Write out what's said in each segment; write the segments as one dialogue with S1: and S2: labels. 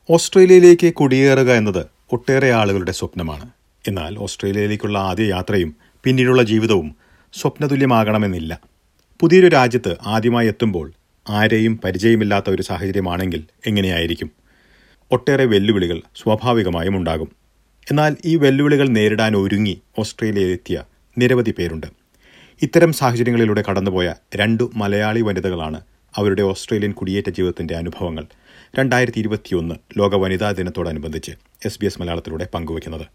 S1: ഓസ്ട്രേലിയയിലേക്ക് കുടിയേറുക എന്നത് ഒട്ടേറെ ആളുകളുടെ സ്വപ്നമാണ് എന്നാൽ ഓസ്ട്രേലിയയിലേക്കുള്ള ആദ്യ യാത്രയും പിന്നീടുള്ള ജീവിതവും സ്വപ്നതുല്യമാകണമെന്നില്ല പുതിയൊരു രാജ്യത്ത് ആദ്യമായി എത്തുമ്പോൾ ആരെയും പരിചയമില്ലാത്ത ഒരു സാഹചര്യമാണെങ്കിൽ എങ്ങനെയായിരിക്കും ഒട്ടേറെ വെല്ലുവിളികൾ സ്വാഭാവികമായും ഉണ്ടാകും എന്നാൽ ഈ വെല്ലുവിളികൾ നേരിടാൻ ഒരുങ്ങി ഓസ്ട്രേലിയയിലെത്തിയ നിരവധി പേരുണ്ട് ഇത്തരം സാഹചര്യങ്ങളിലൂടെ കടന്നുപോയ രണ്ടു മലയാളി വനിതകളാണ് അവരുടെ ഓസ്ട്രേലിയൻ കുടിയേറ്റ ജീവിതത്തിന്റെ അനുഭവങ്ങൾ രണ്ടായിരത്തി ഇരുപത്തിയൊന്ന് ലോക വനിതാ ദിനത്തോടനുബന്ധിച്ച് എസ് ബി എസ് മലയാളത്തിലൂടെ പങ്കുവയ്ക്കുന്നത്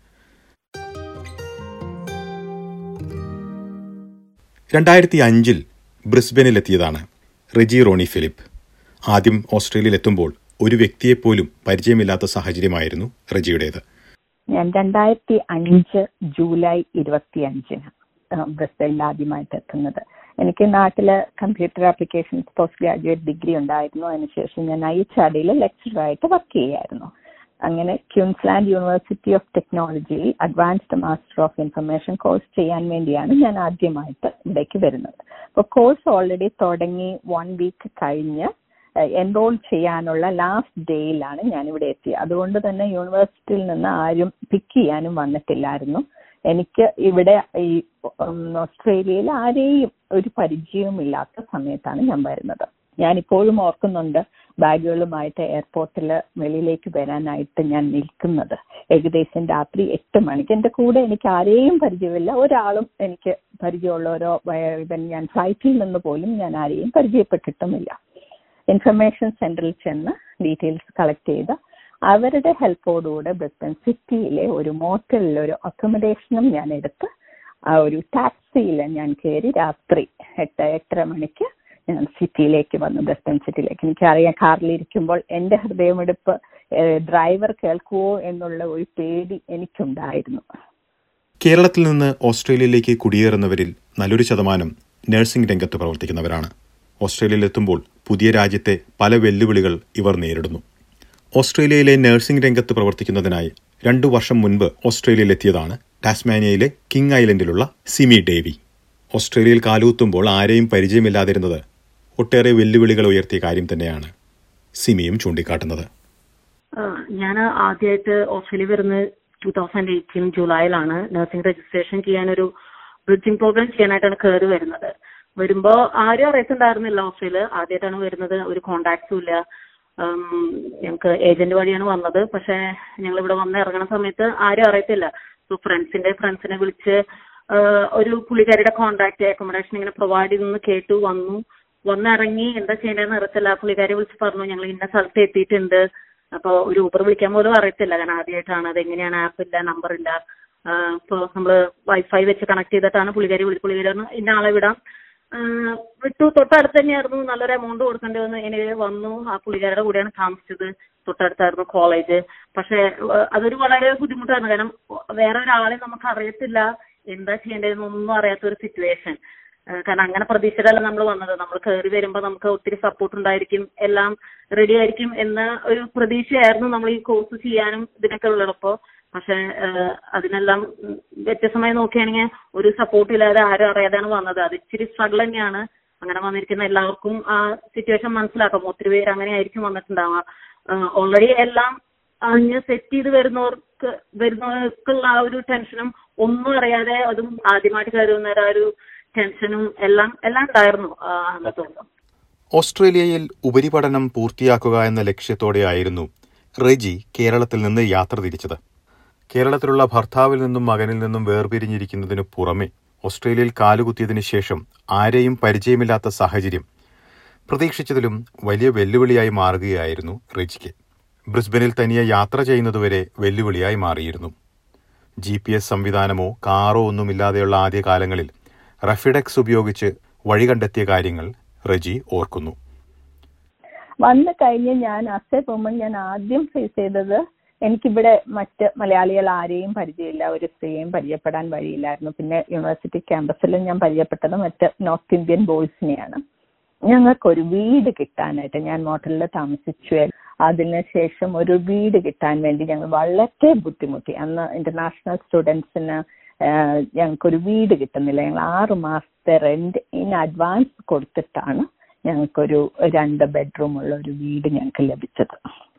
S1: രണ്ടായിരത്തി അഞ്ചിൽ ബ്രിസ്ബനിലെത്തിയതാണ് റെജി റോണി ഫിലിപ്പ് ആദ്യം ഓസ്ട്രേലിയയിലെത്തുമ്പോൾ ഒരു വ്യക്തിയെപ്പോലും പരിചയമില്ലാത്ത സാഹചര്യമായിരുന്നു റെജിയുടേത്
S2: ഞാൻ രണ്ടായിരത്തി അഞ്ച് ജൂലൈ ഇരുപത്തി അഞ്ചിന് ബ്രിസ്ബനിൽ ആദ്യമായിട്ട് എത്തുന്നത് എനിക്ക് നാട്ടില് computer applications post graduate degree ഉണ്ടായിരുന്നു അതിനുശേഷം ഞാൻ ഐ എച്ച് ആർ ഡിയിൽ ലെക്ചറായിട്ട് വർക്ക് ചെയ്യായിരുന്നു അങ്ങനെ ക്യൂൻസ്ലാൻഡ് യൂണിവേഴ്സിറ്റി ഓഫ് ടെക്നോളജിയിൽ advanced master of information course ചെയ്യാൻ വേണ്ടിയാണ് ഞാൻ ആദ്യമായിട്ട് ഇവിടേക്ക് വരുന്നത് അപ്പോൾ കോഴ്സ് ഓൾറെഡി തുടങ്ങി വൺ വീക്ക് കഴിഞ്ഞ് എൻറോൾ ചെയ്യാനുള്ള ലാസ്റ്റ് ഡേയിലാണ് ഞാൻ ഇവിടെ എത്തിയത് അതുകൊണ്ട് തന്നെ യൂണിവേഴ്സിറ്റിയിൽ നിന്ന് ആരും പിക്ക് ചെയ്യാനും വന്നിട്ടില്ലായിരുന്നു എനിക്ക് ഇവിടെ ഈ ഓസ്ട്രേലിയയിൽ ആരെയും ഒരു പരിചയവുമില്ലാത്ത സമയത്താണ് ഞാൻ വരുന്നത് ഞാൻ ഇപ്പോഴും ഓർക്കുന്നുണ്ട് ബാഗുകളുമായിട്ട് എയർപോർട്ടിൽ വെളിയിലേക്ക് വരാനായിട്ട് ഞാൻ നിൽക്കുന്നത് ഏകദേശം രാത്രി എട്ട് മണിക്ക് എൻ്റെ കൂടെ എനിക്ക് ആരെയും പരിചയമില്ല ഒരാളും എനിക്ക് പരിചയമുള്ളവരോ ഇവൻ ഞാൻ ഫ്ലൈറ്റിൽ നിന്ന് പോലും ഞാൻ ആരെയും പരിചയപ്പെട്ടിട്ടുമില്ല ഇൻഫർമേഷൻ സെന്ററിൽ ചെന്ന് ഡീറ്റെയിൽസ് കളക്ട് ചെയ്ത് അവരുടെ ഹെൽപ്പോടുകൂടെ ബ്രിസ്ബൻ സിറ്റിയിലെ ഒരു മോട്ടലിൽ ഒരു അക്കോമഡേഷനും ഞാൻ എടുത്ത് ആ ഒരു ടാക്സിയിൽ ഞാൻ കയറി രാത്രി എട്ട് എട്ടര മണിക്ക് ഞാൻ സിറ്റിയിലേക്ക് വന്നു ബ്രിസ്ബൻ സിറ്റിയിലേക്ക് എനിക്കറിയാം കാറിലിരിക്കുമ്പോൾ എൻ്റെ ഹൃദയമെടുപ്പ് ഡ്രൈവർ കേൾക്കുവോ എന്നുള്ള ഒരു പേടി എനിക്കുണ്ടായിരുന്നു
S1: കേരളത്തിൽ നിന്ന് ഓസ്ട്രേലിയയിലേക്ക് കുടിയേറുന്നവരിൽ നല്ലൊരു ശതമാനം നഴ്സിംഗ് രംഗത്ത് പ്രവർത്തിക്കുന്നവരാണ് ഓസ്ട്രേലിയയിലെത്തുമ്പോൾ പുതിയ രാജ്യത്തെ പല വെല്ലുവിളികൾ ഇവർ നേരിടുന്നു ഓസ്ട്രേലിയയിലെ നഴ്സിംഗ് രംഗത്ത് പ്രവർത്തിക്കുന്നതിനായി രണ്ടു വർഷം മുൻപ് ഓസ്ട്രേലിയയിലെത്തിയതാണ് ടാസ്മാനിയയിലെ കിങ് ഐലൻഡിലുള്ള സിമി ഡേവി ഓസ്ട്രേലിയയിൽ കാലുകുത്തുമ്പോൾ ആരെയും പരിചയമില്ലാതിരുന്നത് ഒട്ടേറെ വെല്ലുവിളികൾ ഉയർത്തിയ കാര്യം തന്നെയാണ് സിമിയും ചൂണ്ടിക്കാട്ടുന്നത്
S3: ഞാൻ ആദ്യമായിട്ട് ഓസ്ട്രേലിയ വരുന്നത് ടൂ തൗസൻഡ് എയ്റ്റീൻ ജൂലൈയിലാണ് നഴ്സിംഗ് രജിസ്ട്രേഷൻ ചെയ്യാനൊരു ബ്രിഡ്ജിംഗ് പ്രോഗ്രാം ചെയ്യാനായിട്ടാണ് കയറി വരുന്നത് വരുമ്പോ ആരും അറിയത്തുണ്ടായിരുന്നില്ല ഓസ്ട്രേലിയ ആദ്യമായിട്ടാണ് വരുന്നത് ഒരു കോണ്ടാക്ട്സും ഇല്ല ഞങ്ങൾക്ക് ഏജന്റ് വഴിയാണ് വന്നത് പക്ഷെ ഞങ്ങൾ ഇവിടെ വന്ന് ഇറങ്ങുന്ന സമയത്ത് ആരും അറിയത്തില്ല സോ ഫ്രണ്ട്സിന്റെ ഫ്രണ്ട്സിനെ വിളിച്ച് ഒരു പുള്ളിക്കാരിയുടെ കോണ്ടാക്ട് അക്കോമഡേഷൻ ഇങ്ങനെ പ്രൊവൈഡ് ചെയ്തെന്ന് കേട്ടു വന്നു വന്നിറങ്ങി എന്താ ചെയ്യേണ്ടതെന്ന് അറിയത്തില്ല പുള്ളിക്കാരി വിളിച്ച് പറഞ്ഞു ഞങ്ങൾ ഇന്ന സ്ഥലത്ത് എത്തിയിട്ടുണ്ട് അപ്പോൾ ഒരു ഊബർ വിളിക്കാൻ പോലും അറിയത്തില്ല കാരണം ആദ്യമായിട്ടാണ് അത് എങ്ങനെയാണ് ആപ്പ് ഇല്ല നമ്പർ ഇല്ല ഇപ്പോൾ നമ്മൾ വൈഫൈ വെച്ച് കണക്ട് ചെയ്തിട്ടാണ് പുള്ളിക്കാരി വിളിച്ച് പുള്ളിക്കാരി ഇന്ന ആളെ വിടാം വിട്ടു തൊട്ടടുത്ത് തന്നെയായിരുന്നു നല്ലൊരു എമൗണ്ട് കൊടുക്കേണ്ടി വന്നു എനിക്ക് വന്നു ആ പുള്ളിക്കാരുടെ കൂടെയാണ് താമസിച്ചത് തൊട്ടടുത്തായിരുന്നു കോളേജ് പക്ഷെ അതൊരു വളരെ ബുദ്ധിമുട്ടായിരുന്നു കാരണം വേറെ ഒരാളെ നമുക്ക് അറിയത്തില്ല എന്താ ചെയ്യേണ്ടതെന്നൊന്നും അറിയാത്ത ഒരു സിറ്റുവേഷൻ കാരണം അങ്ങനെ പ്രതീക്ഷയിലല്ല നമ്മൾ വന്നത് നമ്മൾ കയറി വരുമ്പോൾ നമുക്ക് ഒത്തിരി സപ്പോർട്ട് ഉണ്ടായിരിക്കും എല്ലാം റെഡി ആയിരിക്കും എന്ന ഒരു പ്രതീക്ഷയായിരുന്നു നമ്മൾ ഈ കോഴ്സ് ചെയ്യാനും ഇതിനൊക്കെ ഉള്ളപ്പോൾ പക്ഷെ അതിനെല്ലാം വ്യത്യസ്തമായി നോക്കുകയാണെങ്കിൽ ഒരു സപ്പോർട്ട് ഇല്ലാതെ ആരും അറിയാതെയാണ് വന്നത് അത് ഇച്ചിരി സ്ട്രഗിൾ തന്നെയാണ് അങ്ങനെ വന്നിരിക്കുന്ന എല്ലാവർക്കും ആ സിറ്റുവേഷൻ മനസ്സിലാക്കാം ഒത്തിരി പേര് അങ്ങനെ ആയിരിക്കും വന്നിട്ടുണ്ടാവുക ഓൾറെഡി എല്ലാം അങ്ങ് സെറ്റ് ചെയ്ത് വരുന്നവർക്ക് വരുന്നവർക്കുള്ള ആ ഒരു ടെൻഷനും ഒന്നും അറിയാതെ അതും ആദ്യമായിട്ട് കയറി വന്നവർ ആ ഒരു ടെൻഷനും എല്ലാം എല്ലാം ഉണ്ടായിരുന്നു അന്നത്തെ
S1: ഓസ്ട്രേലിയയിൽ ഉപരിപഠനം പൂർത്തിയാക്കുക എന്ന ലക്ഷ്യത്തോടെയായിരുന്നു റെജി കേരളത്തിൽ നിന്ന് യാത്ര തിരിച്ചത് കേരളത്തിലുള്ള ഭർത്താവിൽ നിന്നും മകനിൽ നിന്നും വേർപിരിഞ്ഞിരിക്കുന്നതിനു പുറമെ ഓസ്ട്രേലിയയിൽ കാലുകുത്തിയതിനു ശേഷം ആരെയും പരിചയമില്ലാത്ത സാഹചര്യം പ്രതീക്ഷിച്ചതിലും വലിയ വെല്ലുവിളിയായി മാറുകയായിരുന്നു റെജിക്ക് ബ്രിസ്ബനിൽ തനിയെ യാത്ര ചെയ്യുന്നതുവരെ വെല്ലുവിളിയായി മാറിയിരുന്നു ജി പി എസ് സംവിധാനമോ കാറോ ഒന്നുമില്ലാതെയുള്ള ആദ്യകാലങ്ങളിൽ റഫിഡെക്സ് ഉപയോഗിച്ച് വഴി കണ്ടെത്തിയ കാര്യങ്ങൾ റെജി ഓർക്കുന്നു
S2: വന്നു കഴിഞ്ഞ് ഞാൻ അസേ പോകുമ്പോൾ ഞാൻ ആദ്യം ഫേസ് ചെയ്തത് എനിക്കിവിടെ മറ്റ് മലയാളികൾ ആരെയും പരിചയമില്ല ഒരു സ്ത്രീയെയും പരിചയപ്പെടാൻ വഴിയില്ലായിരുന്നു പിന്നെ യൂണിവേഴ്സിറ്റി ക്യാമ്പസിലും ഞാൻ പരിചയപ്പെട്ടത് മറ്റ് നോർത്ത് ഇന്ത്യൻ ബോയ്സിനെയാണ് ഞങ്ങൾക്കൊരു വീട് കിട്ടാനായിട്ട് ഞാൻ മോട്ടലിൽ താമസിച്ചു അതിനുശേഷം ഒരു വീട് കിട്ടാൻ വേണ്ടി ഞങ്ങൾ വളരെ ബുദ്ധിമുട്ടി അന്ന് ഇന്റർനാഷണൽ സ്റ്റുഡൻസിന് ഞങ്ങൾക്കൊരു വീട് കിട്ടുന്നില്ല ഞങ്ങൾ ആറ് മാസത്തെ റെന്റ് ഇൻ അഡ്വാൻസ് കൊടുത്തിട്ടാണ് ഞങ്ങൾക്കൊരു രണ്ട് ബെഡ്റൂം ഉള്ള ഒരു വീട് ഞങ്ങൾക്ക് ലഭിച്ചത്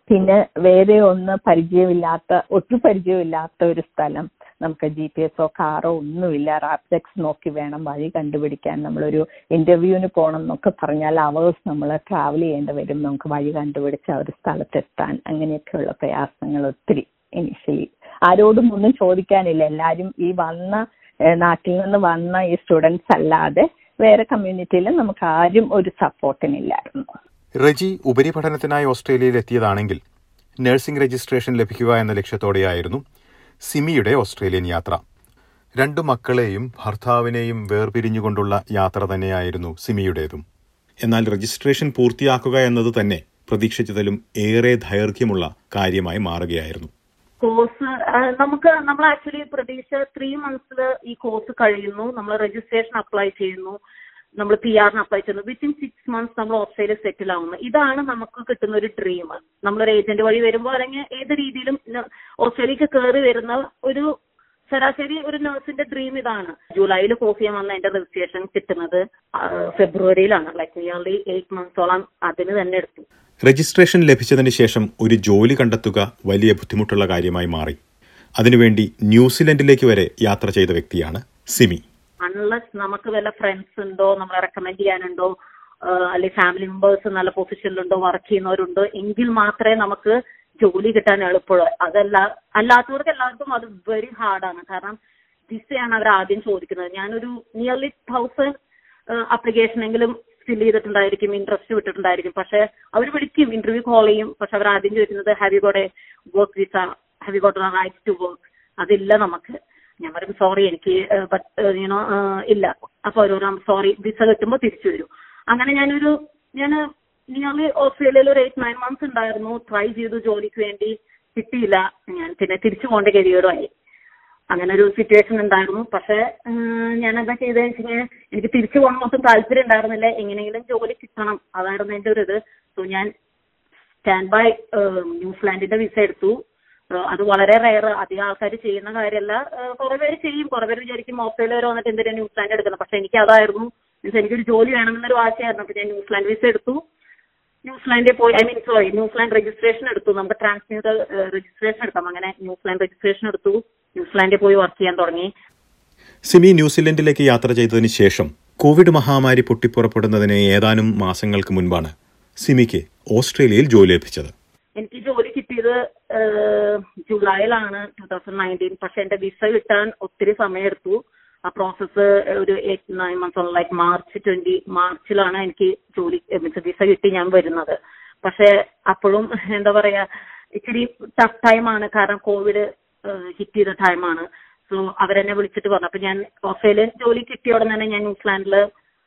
S2: പിന്നെ വേറെ ഒന്ന് പരിചയമില്ലാത്ത ഒട്ടും പരിചയമില്ലാത്ത ഒരു സ്ഥലം നമുക്ക് ജി പി എസോ കാറോ ഒന്നുമില്ല റാപ്റ്റെക്സ് നോക്കി വേണം വഴി കണ്ടുപിടിക്കാൻ നമ്മളൊരു ഇന്റർവ്യൂവിന് പോകണം എന്നൊക്കെ പറഞ്ഞാൽ അവേഴ്സ് നമ്മൾ ട്രാവൽ ചെയ്യേണ്ടി വരും നമുക്ക് വഴി കണ്ടുപിടിച്ച് ആ ഒരു സ്ഥലത്തെത്താൻ അങ്ങനെയൊക്കെയുള്ള പ്രയാസങ്ങൾ ഒത്തിരി ഇനിഷ്യലി ആരോടും ഒന്നും ചോദിക്കാനില്ല എല്ലാവരും ഈ വന്ന ഏഹ് നാട്ടിൽ നിന്ന് വന്ന ഈ സ്റ്റുഡൻസ് അല്ലാതെ വേറെ കമ്മ്യൂണിറ്റിയിൽ നമുക്ക് ആരും ഒരു സപ്പോർട്ടിനില്ലായിരുന്നു
S1: റജി ഉപരിപഠനത്തിനായി ഓസ്ട്രേലിയയിൽ എത്തിയതാണെങ്കിൽ നഴ്സിംഗ് രജിസ്ട്രേഷൻ ലഭിക്കുക എന്ന ലക്ഷ്യത്തോടെയായിരുന്നു സിമിയുടെ ഓസ്ട്രേലിയൻ യാത്ര രണ്ടു മക്കളെയും ഭർത്താവിനെയും വേർപിരിഞ്ഞുകൊണ്ടുള്ള യാത്ര തന്നെയായിരുന്നു സിമിയുടേതും എന്നാൽ രജിസ്ട്രേഷൻ പൂർത്തിയാക്കുക എന്നത് തന്നെ പ്രതീക്ഷിച്ചതിലും ഏറെ ദൈർഘ്യമുള്ള കാര്യമായി മാറുകയായിരുന്നു
S3: കോഴ്സ് നമുക്ക് നമ്മൾ ആക്ച്വലി പ്രതീക്ഷ ത്രീ മന്ത്സിൽ ഈ കോഴ്സ് കഴിയുന്നു നമ്മൾ രജിസ്ട്രേഷൻ അപ്ലൈ ചെയ്യുന്നു നമ്മൾ പി ആറിന് അപ്ലൈ ചെയ്യുന്നു വിത്തിൻ സിക്സ് മന്ത്സ് നമ്മൾ ഓസ്ട്രേലിയ സെറ്റിൽ ആവുന്നു ഇതാണ് നമുക്ക് കിട്ടുന്ന ഒരു ഡ്രീം നമ്മളൊരു ഏജന്റ് വഴി വരുമ്പോൾ അല്ലെങ്കിൽ ഏത് രീതിയിലും ന- ഓസ്ട്രേലിയക്ക് കയറി വരുന്ന ഒരു ശരാശരി ഒരു നഴ്സിന്റെ ഡ്രീം ഇതാണ് ജൂലൈയിൽ കോഴ്സ് ചെയ്യാൻ വന്ന എന്റെ രജിസ്ട്രേഷൻ കിട്ടുന്നത് ആ, ഫെബ്രുവരിയിലാണ് ലൈക്ക് നിയർലി എയ്റ്റ് മന്ത്സോളം അതിന് തന്നെ എടുത്തു
S1: രജിസ്ട്രേഷൻ ലഭിച്ചതിന് ശേഷം ഒരു ജോലി കണ്ടെത്തുക വലിയ ബുദ്ധിമുട്ടുള്ള കാര്യമായി മാറി അതിനുവേണ്ടി ന്യൂസിലൻഡിലേക്ക് വരെ യാത്ര ചെയ്ത വ്യക്തിയാണ് സിമി
S3: അൺലെസ് നമുക്ക് വല്ല ഫ്രണ്ട്സ് ഉണ്ടോ നമ്മളെ റെക്കമെൻഡ് ചെയ്യാനുണ്ടോ അല്ലെങ്കിൽ ഫാമിലി മെമ്പേഴ്സ് നല്ല പൊസിഷനിലുണ്ടോ വർക്ക് ചെയ്യുന്നവരുണ്ടോ എങ്കിൽ മാത്രമേ നമുക്ക് ജോലി കിട്ടാൻ എളുപ്പമുള്ളൂ അതല്ല അല്ലാത്തവർക്ക് എല്ലാവർക്കും അത് വെരി ഹാർഡാണ് കാരണം വിസയാണ് അവർ ആദ്യം ചോദിക്കുന്നത് ഞാനൊരു നിയർലി തൗസൻഡ് അപ്ലിക്കേഷൻ എങ്കിലും ഫിൽ ചെയ്തിട്ടുണ്ടായിരിക്കും ഇൻട്രസ്റ്റ് വിട്ടിട്ടുണ്ടായിരിക്കും പക്ഷെ അവർ വിളിക്കും ഇന്റർവ്യൂ കോൾ ചെയ്യും പക്ഷെ അവർ ആദ്യം ചോദിക്കുന്നത് have you got a work visa have you got right to work അതില്ല നമുക്ക് ഞാൻ പറയും സോറി എനിക്ക് ബട്ട് യുനോ ഇല്ല അപ്പൊ അവരോട് സോറി വിസ കിട്ടുമ്പോൾ തിരിച്ചു വരും അങ്ങനെ ഞാനൊരു ഞാൻ നിയർലി ഓസ്ട്രേലിയയിൽ ഒരു എയ്റ്റ് നയൻ മന്ത്സ് ഉണ്ടായിരുന്നു ട്രൈ ചെയ്തു ജോലിക്ക് വേണ്ടി കിട്ടിയില്ല ഞാൻ പിന്നെ തിരിച്ചു പോകേണ്ട ഗതികേടുമായി അങ്ങനെ ഒരു സിറ്റുവേഷൻ ഉണ്ടായിരുന്നു പക്ഷെ ഞാൻ എന്താ ചെയ്തതെന്ന് വെച്ചാൽ എനിക്ക് തിരിച്ചു പോകണം ഒട്ടും താല്പര്യം ഉണ്ടായിരുന്നില്ല എങ്ങനെയെങ്കിലും ജോലി കിട്ടണം അതായിരുന്നു എന്റെ ഒരു ഇത് സോ ഞാൻ സ്റ്റാൻഡ് ബൈ ന്യൂസിലാൻഡിന്റെ വിസ എടുത്തു ഏഹ് അത് വളരെ റയർ അധികം ആൾക്കാർ ചെയ്യുന്ന കാര്യമല്ല ഏഹ് കുറെ പേര് ചെയ്യും കുറെ പേര് വിചാരിക്കും ഓസ്ട്രേലിയ വരെ വന്നിട്ട് എന്തിനാ ന്യൂസിലാൻഡ് എടുക്കുന്നത് പക്ഷെ എനിക്ക് അതായിരുന്നു മീൻസ് എനിക്കൊരു ജോലി വേണമെന്നൊരു വാശയായിരുന്നു അപ്പൊ ഞാൻ ന്യൂസിലാൻഡ് വിസ എടുത്തു ന്യൂസിലാൻഡിൽ പോയി I mean sorry New Zealand registration എടുത്തു നമുക്ക് ട്രാൻസ്മ്യൂട്ടർ രജിസ്ട്രേഷൻ എടുക്കാം അങ്ങനെ ന്യൂസിലാൻഡ് രജിസ്ട്രേഷൻ എടുത്തു ന്യൂസിലാൻഡിൽ പോയി വർക്ക് ചെയ്യാൻ തുടങ്ങി
S1: സിമി ന്യൂസിലൻഡിലേക്ക് യാത്ര ചെയ്തതിന് ശേഷം കോവിഡ് മഹാമാരി പൊട്ടിപ്പുറപ്പെടുന്നതിന് ഏതാനും മാസങ്ങൾക്ക് മുൻപാണ് സിമിക്ക് ഓസ്ട്രേലിയയിൽ ജോലി ലഭിച്ചത്
S3: എനിക്ക് ജോലി കിട്ടിയത് ഏഹ്, ജൂലൈയിലാണ് ടൂ തൗസൻഡ് നയൻറ്റീൻ പക്ഷെ എന്റെ വിസ കിട്ടാൻ ഒത്തിരി സമയമെടുത്തു ആ പ്രോസസ്സ് ഒരു eight nine months like March twenty മാർച്ചിലാണ് എനിക്ക് ജോലി മീൻസ് വിസ കിട്ടി ഞാൻ വരുന്നത് പക്ഷെ അപ്പോഴും എന്താ പറയാ ഇച്ചിരി ടഫ് ടൈമാണ് കാരണം കോവിഡ് ഹിറ്റ് ചെയ്ത ടൈമാണ് സോ അവരെന്നെ വിളിച്ചിട്ട് പറഞ്ഞു അപ്പൊ ഞാൻ ഓസ്ട്രേലിയൻ ജോലി കിട്ടിയ ഉടനെ തന്നെ ഞാൻ ന്യൂസിലാൻഡില്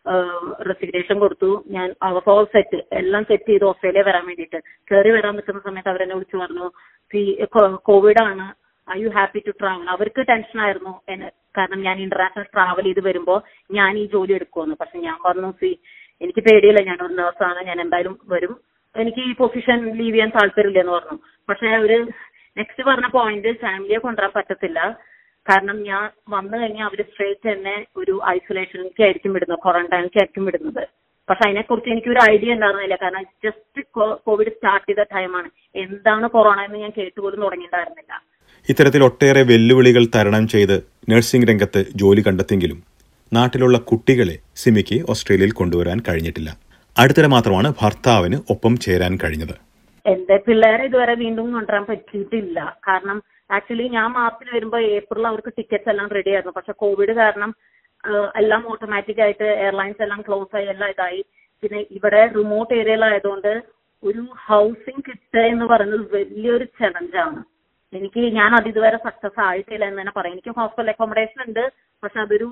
S3: റെസിഗ്നേഷൻ കൊടുത്തു ഞാൻ അവർ ഓൾ സെറ്റ് എല്ലാം സെറ്റ് ചെയ്ത് ഓസ്ട്രേലിയ വരാൻ വേണ്ടിയിട്ട് കയറി വരാൻ നിൽക്കുന്ന സമയത്ത് അവരെന്നെ വിളിച്ചു പറഞ്ഞു സി കോവിഡ് ആണ് are you happy to travel അവർക്ക് ടെൻഷൻ ആയിരുന്നു എന്നെ കാരണം ഞാൻ ഇന്റർനാഷണൽ ട്രാവൽ ചെയ്ത് വരുമ്പോൾ ഞാൻ ഈ ജോലി എടുക്കുമെന്ന് പക്ഷെ ഞാൻ പറഞ്ഞു സി എനിക്ക് പേടിയില്ല ഞാൻ ഒരു നേഴ്സാണ് ഞാൻ എന്തായാലും വരും എനിക്ക് ഈ പൊസിഷൻ ലീവ് ചെയ്യാൻ താല്പര്യമില്ല എന്ന് പറഞ്ഞു പക്ഷെ അവര് നെക്സ്റ്റ് പറഞ്ഞ പോയിന്റ് ഫാമിലിയെ കൊണ്ടുവരാൻ പറ്റത്തില്ല കാരണം ഞാൻ വന്നു കഴിഞ്ഞാൽ അവര് സ്ട്രേറ്റ് തന്നെ ഒരു ഐസൊലേഷനിലേക്ക് ആയിരിക്കും വിടുന്നത് ക്വാറന്റൈനിലേക്ക് ആയിരിക്കും വിടുന്നത് പക്ഷെ അതിനെക്കുറിച്ച് എനിക്ക് ഒരു ഐഡിയ ഉണ്ടായിരുന്നില്ല കാരണം ജസ്റ്റ് കോവിഡ് സ്റ്റാർട്ട് ചെയ്ത ടൈമാണ് എന്താണ് കൊറോണ എന്ന് ഞാൻ കേട്ടുപോലും തുടങ്ങിയിട്ടുണ്ടായിരുന്നില്ല
S1: ഇത്തരത്തിൽ ഒട്ടേറെ വെല്ലുവിളികൾ തരണം ചെയ്ത് നഴ്സിംഗ് രംഗത്ത് ജോലി കണ്ടെത്തിയെങ്കിലും നാട്ടിലുള്ള കുട്ടികളെ സിമിക്ക് ഓസ്ട്രേലിയയിൽ കൊണ്ടുവരാൻ കഴിഞ്ഞിട്ടില്ല അടുത്തിടെ മാത്രമാണ് ഭർത്താവിന് ഒപ്പം ചേരാൻ കഴിഞ്ഞത്
S3: എന്റെ പിള്ളേരെ ഇതുവരെ വീണ്ടും കൊണ്ടുവരാൻ പറ്റിയിട്ടില്ല കാരണം ആക്ച്വലി ഞാൻ മാർച്ചിൽ വരുമ്പോൾ ഏപ്രിൽ അവർക്ക് ടിക്കറ്റ്സ് എല്ലാം റെഡി ആയിരുന്നു പക്ഷെ കോവിഡ് കാരണം ആഹ് എല്ലാം ഓട്ടോമാറ്റിക് ആയിട്ട് എയർലൈൻസ് എല്ലാം ക്ലോസ് ആയി എല്ലാം ഇതായി പിന്നെ ഇവിടെ റിമോട്ട് ഏരിയയിലായതുകൊണ്ട് ഒരു ഹൗസിംഗ് കിട്ടുക എന്ന് പറയുന്നത് വലിയൊരു ചലഞ്ചാണ് എനിക്ക് ഞാൻ അത് ഇതുവരെ സക്സസ് ആയിട്ടില്ല എന്ന് തന്നെ പറയാം എനിക്ക് ഹോസ്റ്റൽ അക്കോമഡേഷൻ ഉണ്ട് പക്ഷെ അതൊരു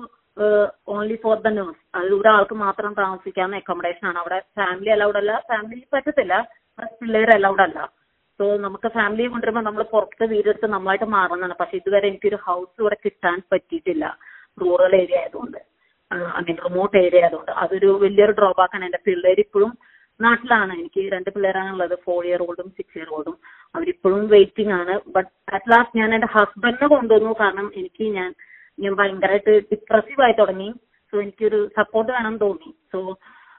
S3: ഓൺലി ഫോർ ദ നേഴ്സ് അത് ഒരാൾക്ക് മാത്രം താമസിക്കാവുന്ന അക്കോമഡേഷൻ ആണ് അവിടെ ഫാമിലി അലൗഡ് അല്ല ഫാമിലി പറ്റത്തില്ല പിള്ളേർ അലൗഡ് അല്ല സോ നമുക്ക് ഫാമിലിയെ കൊണ്ടുവരുമ്പോൾ നമ്മൾ പുറത്ത് വീടെടുത്ത് നമ്മളായിട്ട് മാറുന്നതാണ് പക്ഷെ ഇതുവരെ എനിക്കൊരു ഹൗസ് ഇവിടെ കിട്ടാൻ പറ്റിയിട്ടില്ല റൂറൽ ഏരിയ ആയതുകൊണ്ട് ഐ മീൻ റിമോട്ട് ഏരിയ ആയതുകൊണ്ട് അതൊരു വലിയൊരു ഡ്രോബാക്ക് ആണ് എന്റെ പിള്ളേർ ഇപ്പോഴും നാട്ടിലാണ് എനിക്ക് രണ്ട് പിള്ളേരാണുള്ളത് ഫോർ ഇയർ ഓൾഡും സിക്സ് ഇയർ ഓൾഡും അവരിപ്പോഴും വെയിറ്റിംഗ് ആണ് ബട്ട് അറ്റ് ലാസ്റ്റ് ഞാൻ എന്റെ ഹസ്ബൻഡിനെ കൊണ്ടുവന്നു കാരണം എനിക്ക് ഞാൻ ഞാൻ ഭയങ്കരമായിട്ട് ഡിപ്രസീവ് ആയി തുടങ്ങി സോ എനിക്കൊരു സപ്പോർട്ട് വേണം തോന്നി സോ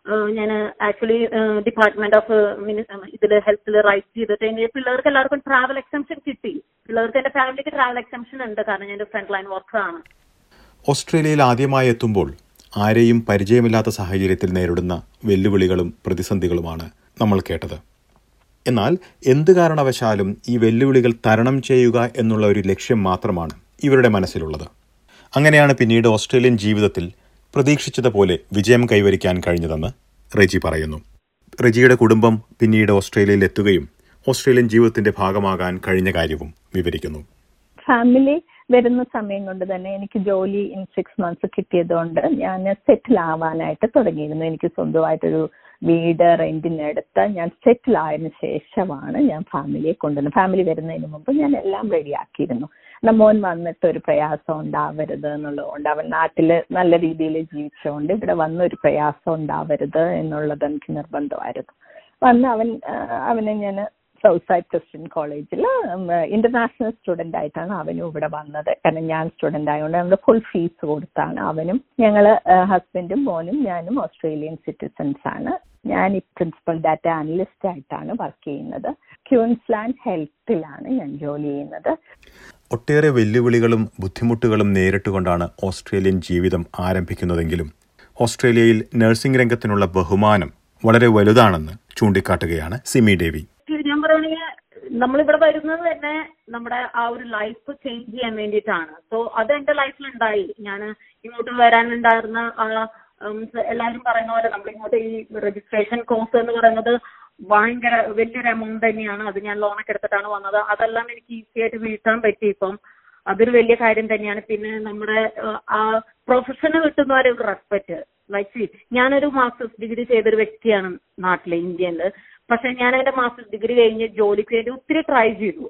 S3: ഞാൻ ആക്ച്വലി ഡിപ്പാർട്ട്മെന്റ് ഓഫ് ഇതിൽ ഹെൽത്തിൽ റൈറ്റ് ചെയ്തിട്ട് എനിക്ക് പിള്ളേർക്ക് എല്ലാവർക്കും ട്രാവൽ എക്സംഷൻ കിട്ടി പിള്ളേർക്ക് എന്റെ ഫാമിലിക്ക് ട്രാവൽ എക്സംഷൻ ഉണ്ട് കാരണം ഞാൻ ഫ്രണ്ട് ലൈൻ വർക്കറാണ്
S1: ഓസ്ട്രേലിയയിൽ ആദ്യമായി എത്തുമ്പോൾ ആരെയും പരിചയമില്ലാത്ത സാഹചര്യത്തിൽ നേരിടുന്ന വെല്ലുവിളികളും പ്രതിസന്ധികളുമാണ് നമ്മൾ കേട്ടത് എന്നാൽ എന്ത് കാരണവശാലും ഈ വെല്ലുവിളികൾ തരണം ചെയ്യുക എന്നുള്ള ഒരു ലക്ഷ്യം മാത്രമാണ് ഇവരുടെ മനസ്സിലുള്ളത് അങ്ങനെയാണ് പിന്നീട് ഓസ്ട്രേലിയൻ ജീവിതത്തിൽ പ്രതീക്ഷിച്ചതുപോലെ വിജയം കൈവരിക്കാൻ കഴിഞ്ഞതെന്ന് റെജി പറയുന്നു റെജിയുടെ കുടുംബം പിന്നീട് ഓസ്ട്രേലിയയിൽ എത്തുകയും ഓസ്ട്രേലിയൻ ജീവിതത്തിന്റെ ഭാഗമാകാൻ കഴിഞ്ഞ കാര്യവും വിവരിക്കുന്നു
S2: ഫാമിലി വരുന്ന സമയം കൊണ്ട് തന്നെ എനിക്ക് ജോലി ഇൻ സിക്സ് മന്ത്സ് കിട്ടിയതുകൊണ്ട് ഞാൻ സെറ്റിൽ ആവാനായിട്ട് തുടങ്ങിയിരുന്നു എനിക്ക് സ്വന്തമായിട്ടൊരു വീട് റെന്റിനെടുത്ത് ഞാൻ സെറ്റിൽ ആയതിനു ശേഷമാണ് ഞാൻ ഫാമിലിയെ കൊണ്ടുവന്നത് ഫാമിലി വരുന്നതിന് മുമ്പ് ഞാൻ എല്ലാം റെഡിയാക്കിയിരുന്നു എന്നാൽ മോൻ വന്നിട്ട് ഒരു പ്രയാസം ഉണ്ടാവരുത് എന്നുള്ളതുകൊണ്ട് അവൻ നാട്ടിൽ നല്ല രീതിയിൽ ജീവിച്ചുകൊണ്ട് ഇവിടെ വന്ന ഒരു പ്രയാസം ഉണ്ടാവരുത് എന്നുള്ളത് എനിക്ക് നിർബന്ധമായിരുന്നു വന്ന് അവൻ ആ, അവനെ ഞാൻ സൗത്ത് സൈഡ് ക്രിസ്ത്യൻ കോളേജിൽ ഇന്റർനാഷണൽ സ്റ്റുഡന്റ് ആയിട്ടാണ് അവനും ഇവിടെ വന്നത് കാരണം ഞാൻ സ്റ്റുഡന്റ് ആയതുകൊണ്ട് നമ്മൾ ഫുൾ ഫീസ് കൊടുത്താണ് അവനും ഞങ്ങൾ ഹസ്ബൻഡും മോനും ഞാനും ഓസ്ട്രേലിയൻ സിറ്റിസൺസ് ആണ് ഞാൻ ഈ പ്രിൻസിപ്പൽ ഡാറ്റ അനലിസ്റ്റ് ആയിട്ടാണ് വർക്ക് ചെയ്യുന്നത് ക്യൂൻസ്ലാൻഡ് ഹെൽത്തിലാണ് ഞാൻ ജോലി ചെയ്യുന്നത്
S1: ഒട്ടേറെ വെല്ലുവിളികളും ബുദ്ധിമുട്ടുകളും നേരിട്ടുകൊണ്ടാണ് ഓസ്ട്രേലിയൻ ജീവിതം ആരംഭിക്കുന്നതെങ്കിലും ഓസ്ട്രേലിയയിൽ നഴ്സിംഗ് രംഗത്തിനുള്ള ബഹുമാനം വളരെ വലുതാണെന്ന് ചൂണ്ടിക്കാട്ടുകയാണ് സിമി ദേവി
S3: ഞാൻ പറയുകയാണെങ്കിൽ നമ്മളിവിടെ വരുന്നത് തന്നെ നമ്മുടെ ആ ഒരു ലൈഫ് ചേഞ്ച് ചെയ്യാൻ വേണ്ടിയിട്ടാണ് സോ അത് എന്റെ ലൈഫിൽ ഉണ്ടായി ഞാൻ ഇങ്ങോട്ട് വരാനുണ്ടായിരുന്ന ആ ഉം, എല്ലാവരും പറയുന്ന പോലെ നമ്മൾ ഇങ്ങോട്ട് ഈ രജിസ്ട്രേഷൻ കോഴ്സ് എന്ന് പറയുന്നത് ഭയങ്കര വലിയൊരു എമൗണ്ട് തന്നെയാണ് അത് ഞാൻ ലോണൊക്കെ എടുത്തിട്ടാണ് വന്നത് അതെല്ലാം എനിക്ക് ഈസി ആയിട്ട് വീട്ടാൻ പറ്റി ഇപ്പം അതൊരു വലിയ കാര്യം തന്നെയാണ് പിന്നെ നമ്മുടെ ഏഹ്, ആ പ്രൊഫഷന് കിട്ടുന്ന ഒരു റെസ്പെക്ട് ലൈക്ക് ഞാനൊരു മാസ്റ്റേഴ്സ് ഡിഗ്രി ചെയ്തൊരു വ്യക്തിയാണ് നാട്ടിലെ ഇന്ത്യയില് പക്ഷെ ഞാൻ എന്റെ മാസ്റ്റേഴ്സ് ഡിഗ്രി കഴിഞ്ഞ് ജോലിക്ക് വേണ്ടി ഒത്തിരി ട്രൈ ചെയ്തു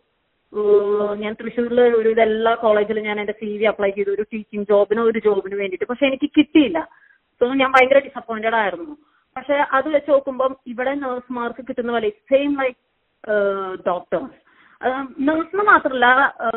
S3: ഏഹ് ഞാൻ തൃശ്ശൂരിൽ ഒരു എല്ലാ കോളേജിലും ഞാൻ എന്റെ സി വി അപ്ലൈ ചെയ്തു ഒരു ടീച്ചിങ് ജോബിനോ ഒരു ജോബിന് വേണ്ടിയിട്ട് പക്ഷെ എനിക്ക് കിട്ടിയില്ല സോ ഞാൻ ഭയങ്കര ഡിസപ്പോയിന്റഡ് ആയിരുന്നു പക്ഷെ അത് വെച്ച് നോക്കുമ്പം ഇവിടെ നഴ്സുമാർക്ക് കിട്ടുന്ന പോലെ സെയിം ലൈക്ക് ഡോക്ടേഴ്സ് നഴ്സിന് മാത്രമല്ല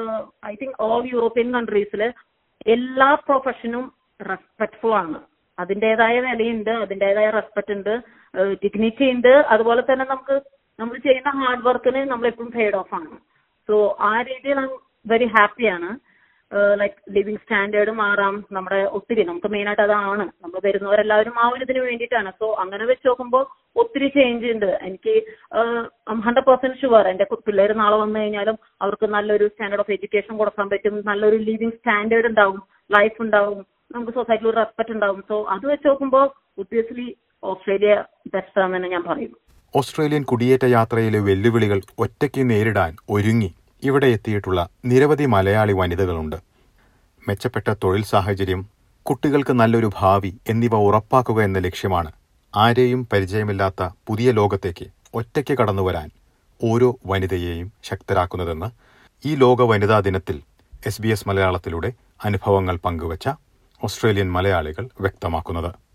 S3: ഐ തിങ്ക് ഓൾ യൂറോപ്യൻ കൺട്രീസിൽ എല്ലാ പ്രൊഫഷനും റെസ്പെക്ട്ഫുൾ ആണ് അതിൻ്റെതായ വിലയുണ്ട് അതിൻ്റെതായ റെസ്പെക്ട് ഉണ്ട് ഡിഗ്നിറ്റി ഉണ്ട് അതുപോലെ തന്നെ നമുക്ക് നമ്മൾ ചെയ്യുന്ന ഹാർഡ് വർക്കിന് നമ്മൾ എപ്പോഴും പെയ്ഡ് ഓഫ് ആണ് സോ ആ രീതിയിൽ വെരി ഹാപ്പിയാണ് ലൈക്ക് ലിവിങ് സ്റ്റാൻഡേർഡ് മാറാം നമ്മുടെ ഒത്തിരി നമുക്ക് മെയിൻ ആയിട്ട് അതാണ് നമ്മൾ വരുന്നവരെല്ലാവരും ആ ഒരു ഇതിന് വേണ്ടിയിട്ടാണ് സോ അങ്ങനെ വെച്ച് നോക്കുമ്പോൾ ഒത്തിരി ചേഞ്ച് ഉണ്ട് എനിക്ക് ഹൺഡ്രഡ് പെർസെന്റ് ഷുവർ എന്റെ പിള്ളേർ നാളെ വന്നു കഴിഞ്ഞാലും അവർക്ക് നല്ലൊരു സ്റ്റാൻഡേർഡ് ഓഫ് എഡ്യൂക്കേഷൻ കൊടുക്കാൻ പറ്റും നല്ലൊരു ലിവിങ് സ്റ്റാൻഡേർഡ് ഉണ്ടാവും ലൈഫ് ഉണ്ടാവും നമുക്ക് സൊസൈറ്റിയിൽ ഒരു റെസ്പെക്ട് ഉണ്ടാവും സോ അത് വെച്ച് നോക്കുമ്പോൾ ഒബ്വിയസ്ലി ഓസ്ട്രേലിയ ബെസ്റ്റ് ആണെന്ന് തന്നെ ഞാൻ പറയും
S1: ഓസ്ട്രേലിയൻ കുടിയേറ്റ യാത്രയിലെ വെല്ലുവിളികൾ ഒറ്റയ്ക്ക് നേരിടാൻ ഒരുങ്ങി ഇവിടെ എത്തിയിട്ടുള്ള നിരവധി മലയാളി വനിതകളുണ്ട് മെച്ചപ്പെട്ട തൊഴിൽ സാഹചര്യം കുട്ടികൾക്ക് നല്ലൊരു ഭാവി എന്നിവ ഉറപ്പാക്കുക എന്ന ലക്ഷ്യമാണ് ആരെയും പരിചയമില്ലാത്ത പുതിയ ലോകത്തേക്ക് ഒറ്റയ്ക്ക് കടന്നുവരാൻ ഓരോ വനിതയെയും ശക്തരാക്കുന്നതെന്ന് ഈ ലോക വനിതാ ദിനത്തിൽ എസ് ബി എസ് മലയാളത്തിലൂടെ അനുഭവങ്ങൾ പങ്കുവച്ച ഓസ്ട്രേലിയൻ മലയാളികൾ വ്യക്തമാക്കുന്നത്